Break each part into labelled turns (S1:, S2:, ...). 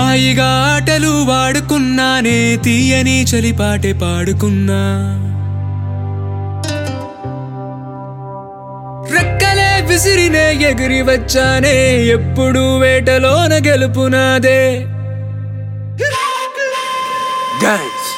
S1: హాయిగా ఆటలు వాడుకున్నానే తీయని చలిపాటే పాడుకున్నా రెక్కలే విసిరినే ఎగిరి వచ్చానే ఎప్పుడు వేటలోన గెలుపునాదే
S2: Guys.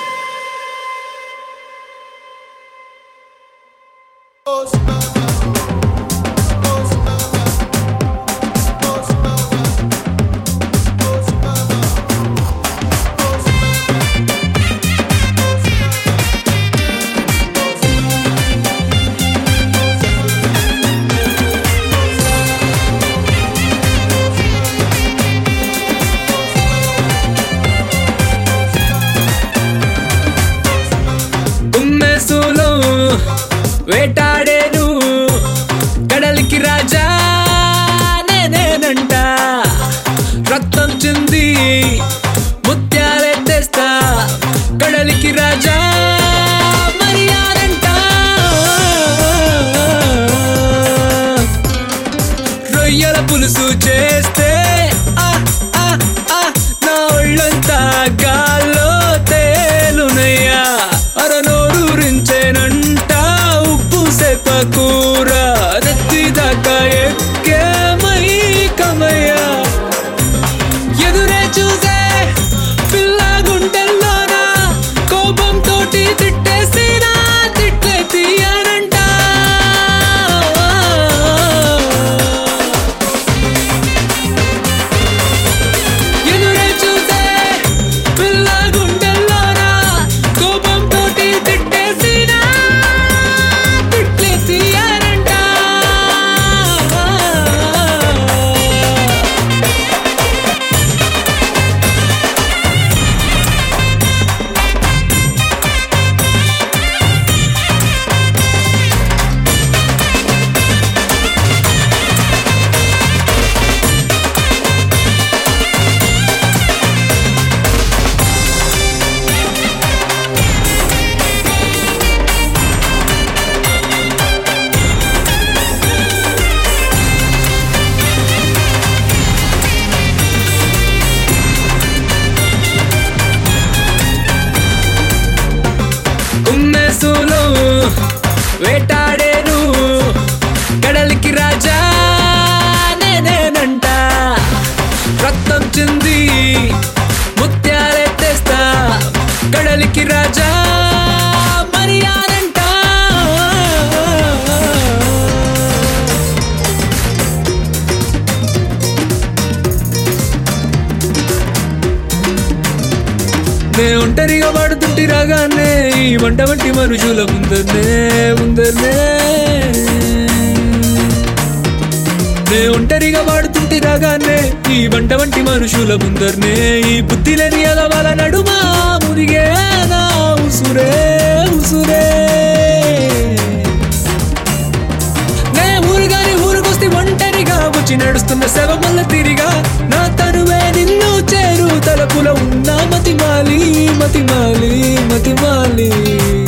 S1: ఉమ్మెసూలో వేటాడేను కడలికి రాజా నేనేనంట రక్తం చింది ముత్యాలే తెస్తా కడలికి రాజా మరియానంట రొయ్యల పులుసు చేస్తే ఆ, ఆ, ఆ, నా ఒళ్ళంతా గాల్లో తేలునయ్యా అరనోరూరించేనంట ఉప్పు సెప్ప కూర నెత్తి దాకా ఎక్కే మైకమయ్యా ఎదురే చూసే పిల్ల గుండెల్లోన కోపం తోటి తిట్టేసిన తిట్లే తీయనంట ఎదురే చూసే పిల్ల గుండెల్లోన కోపం తోటి తిట్టేసిన తిట్లే తీయనంట ఉమ్మెసూలు వేటాడేను కడలికి రాజా నేనేనంట రక్తం చింది ముత్యాలే తెస్తా కడలికి రాజా మరియానంట నే ఒంటరిగా వాడుతుంటి రాగానే ఈ వంట వంటి మనుషుల ముందరనే ముందరనే నే ఒంటరిగా వాడుతుంటి రాగానే ఈ వంట వంటి మనుషుల ముందరనే ఈ బుద్ధి లేని ఎలవాల నడుమా మురిగే నా ఉసురే ఉసురే నే ఊరుగాని ఊరుకొస్తే ఒంటరిగా వచ్చి నడుస్తున్న శవ మల్ల తిరిగా నా తనువే నిన్ను చేరు తలపుల ఉన్న మతిమాలి మతిమాలి మతిమాలి